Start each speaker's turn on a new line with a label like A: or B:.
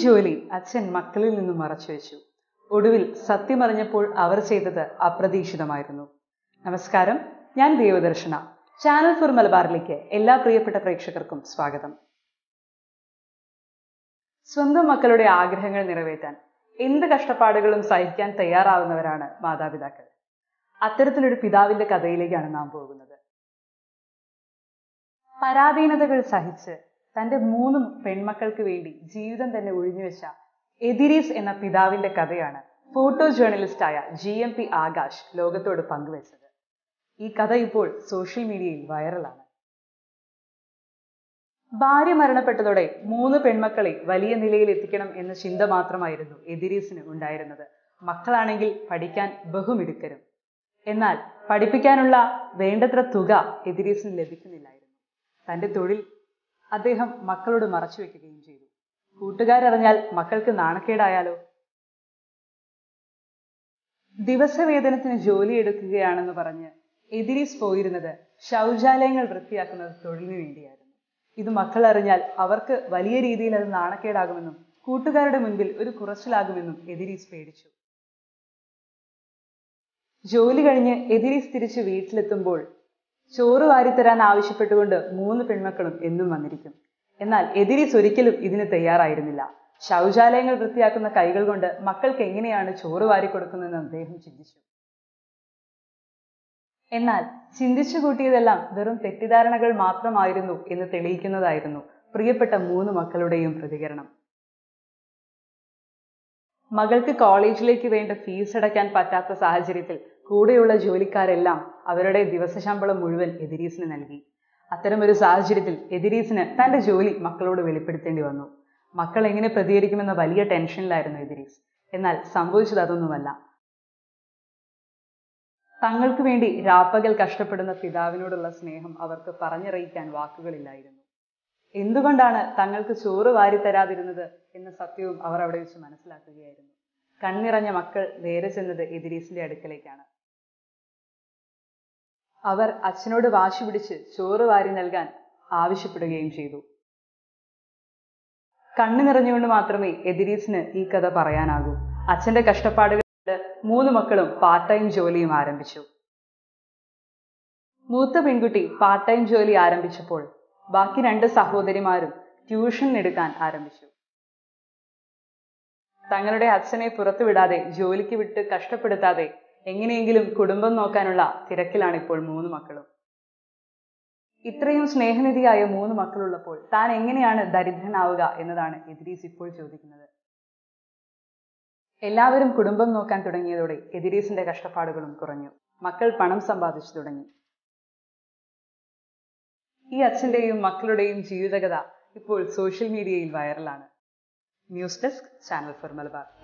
A: ജോലി അച്ഛൻ മക്കളിൽ നിന്നും മറച്ചുവെച്ചു ഒടുവിൽ സത്യമറിഞ്ഞപ്പോൾ അവർ ചെയ്തത് അപ്രതീക്ഷിതമായിരുന്നു നമസ്കാരം ഞാൻ ദേവദർശന ചാനൽ ഫോർ മലബാറിലേക്ക് എല്ലാ പ്രിയപ്പെട്ട പ്രേക്ഷകർക്കും സ്വാഗതം സ്വന്തം മക്കളുടെ ആഗ്രഹങ്ങൾ നിറവേറ്റാൻ എന്ത് കഷ്ടപ്പാടുകളും സഹിക്കാൻ തയ്യാറാവുന്നവരാണ് മാതാപിതാക്കൾ അത്തരത്തിലൊരു പിതാവിന്റെ കഥയിലേക്കാണ് നാം പോകുന്നത് പരാധീനതകൾ സഹിച്ച് തന്റെ മൂന്ന് പെൺമക്കൾക്ക് വേണ്ടി ജീവിതം തന്നെ ഒഴിഞ്ഞുവെച്ച എതിരീസ് എന്ന പിതാവിന്റെ കഥയാണ് ഫോട്ടോ ജേർണലിസ്റ്റായ ജി എം പി ആകാശ് ലോകത്തോട് പങ്കുവച്ചത് ഈ കഥ ഇപ്പോൾ സോഷ്യൽ മീഡിയയിൽ വൈറലാണ് ഭാര്യ മരണപ്പെട്ടതോടെ മൂന്ന് പെൺമക്കളെ വലിയ നിലയിൽ എത്തിക്കണം എന്ന ചിന്ത മാത്രമായിരുന്നു എതിരീസിന് ഉണ്ടായിരുന്നത് മക്കളാണെങ്കിൽ പഠിക്കാൻ ബഹുമിടുക്കരും എന്നാൽ പഠിപ്പിക്കാനുള്ള വേണ്ടത്ര തുക എതിരീസിന് ലഭിക്കുന്നില്ലായിരുന്നു തന്റെ തൊഴിൽ അദ്ദേഹം മക്കളോട് മറച്ചു വെക്കുകയും ചെയ്തു കൂട്ടുകാരറിഞ്ഞാൽ മക്കൾക്ക് നാണക്കേടായാലോ ദിവസവേതനത്തിന് ജോലിയെടുക്കുകയാണെന്ന് പറഞ്ഞ് എതിരീസ് പോയിരുന്നത് ശൗചാലയങ്ങൾ വൃത്തിയാക്കുന്നത് തൊഴിലിനു വേണ്ടിയായിരുന്നു ഇത് മക്കൾ അറിഞ്ഞാൽ അവർക്ക് വലിയ രീതിയിൽ അത് നാണക്കേടാകുമെന്നും കൂട്ടുകാരുടെ മുൻപിൽ ഒരു കുറച്ചിലാകുമെന്നും എതിരീസ് പേടിച്ചു ജോലി കഴിഞ്ഞ് എതിരീസ് തിരിച്ച് വീട്ടിലെത്തുമ്പോൾ ചോറ് വാരിത്തരാൻ ആവശ്യപ്പെട്ടുകൊണ്ട് മൂന്ന് പെൺമക്കളും എന്നും വന്നിരിക്കും എന്നാൽ എതിരീസ് ഒരിക്കലും ഇതിന് തയ്യാറായിരുന്നില്ല ശൗചാലയങ്ങൾ വൃത്തിയാക്കുന്ന കൈകൾ കൊണ്ട് മക്കൾക്ക് എങ്ങനെയാണ് ചോറ് വാരി കൊടുക്കുന്നതെന്ന് അദ്ദേഹം ചിന്തിച്ചു എന്നാൽ ചിന്തിച്ചു കൂട്ടിയതെല്ലാം വെറും തെറ്റിദ്ധാരണകൾ മാത്രമായിരുന്നു എന്ന് തെളിയിക്കുന്നതായിരുന്നു പ്രിയപ്പെട്ട മൂന്ന് മക്കളുടെയും പ്രതികരണം മകൾക്ക് കോളേജിലേക്ക് വേണ്ട ഫീസ് അടയ്ക്കാൻ പറ്റാത്ത സാഹചര്യത്തിൽ കൂടെയുള്ള ജോലിക്കാരെല്ലാം അവരുടെ ദിവസശമ്പളം മുഴുവൻ എതിരീസിന് നൽകി അത്തരമൊരു സാഹചര്യത്തിൽ എതിരീസിന് തന്റെ ജോലി മക്കളോട് വെളിപ്പെടുത്തേണ്ടി വന്നു മക്കൾ എങ്ങനെ പ്രതികരിക്കുമെന്ന വലിയ ടെൻഷനിലായിരുന്നു എതിരീസ് എന്നാൽ സംഭവിച്ചത് അതൊന്നുമല്ല തങ്ങൾക്ക് വേണ്ടി രാപ്പകൽ കഷ്ടപ്പെടുന്ന പിതാവിനോടുള്ള സ്നേഹം അവർക്ക് പറഞ്ഞറിയിക്കാൻ വാക്കുകളില്ലായിരുന്നു എന്തുകൊണ്ടാണ് തങ്ങൾക്ക് ചോറ് വാരി തരാതിരുന്നത് എന്ന സത്യവും അവർ അവിടെ വെച്ച് മനസ്സിലാക്കുകയായിരുന്നു കണ്ണിറഞ്ഞ മക്കൾ നേരെ ചെന്നത് എതിരീസിന്റെ അടുക്കലേക്കാണ് അവർ അച്ഛനോട് വാശി പിടിച്ച് ചോറ് വാരി നൽകാൻ ആവശ്യപ്പെടുകയും ചെയ്തു കണ്ണു നിറഞ്ഞുകൊണ്ട് മാത്രമേ എതിരീസിന് ഈ കഥ പറയാനാകൂ അച്ഛന്റെ കഷ്ടപ്പാടുകൾ മൂന്ന് മക്കളും പാർട്ട് ടൈം ജോലിയും ആരംഭിച്ചു മൂത്ത പെൺകുട്ടി പാർട്ട് ടൈം ജോലി ആരംഭിച്ചപ്പോൾ ബാക്കി രണ്ട് സഹോദരിമാരും ട്യൂഷൻ എടുക്കാൻ ആരംഭിച്ചു തങ്ങളുടെ അച്ഛനെ പുറത്തുവിടാതെ ജോലിക്ക് വിട്ട് കഷ്ടപ്പെടുത്താതെ എങ്ങനെയെങ്കിലും കുടുംബം നോക്കാനുള്ള തിരക്കിലാണ് ഇപ്പോൾ മൂന്ന് മക്കളും ഇത്രയും സ്നേഹനിധിയായ മൂന്ന് മക്കളുള്ളപ്പോൾ താൻ എങ്ങനെയാണ് ദരിദ്രനാവുക എന്നതാണ് എതിരീസ് ഇപ്പോൾ ചോദിക്കുന്നത് എല്ലാവരും കുടുംബം നോക്കാൻ തുടങ്ങിയതോടെ എതിരീസിന്റെ കഷ്ടപ്പാടുകളും കുറഞ്ഞു മക്കൾ പണം സമ്പാദിച്ചു തുടങ്ങി ഈ അച്ഛന്റെയും മക്കളുടെയും ജീവിതകഥ ഇപ്പോൾ സോഷ്യൽ മീഡിയയിൽ വൈറലാണ് news desk channel four Malabar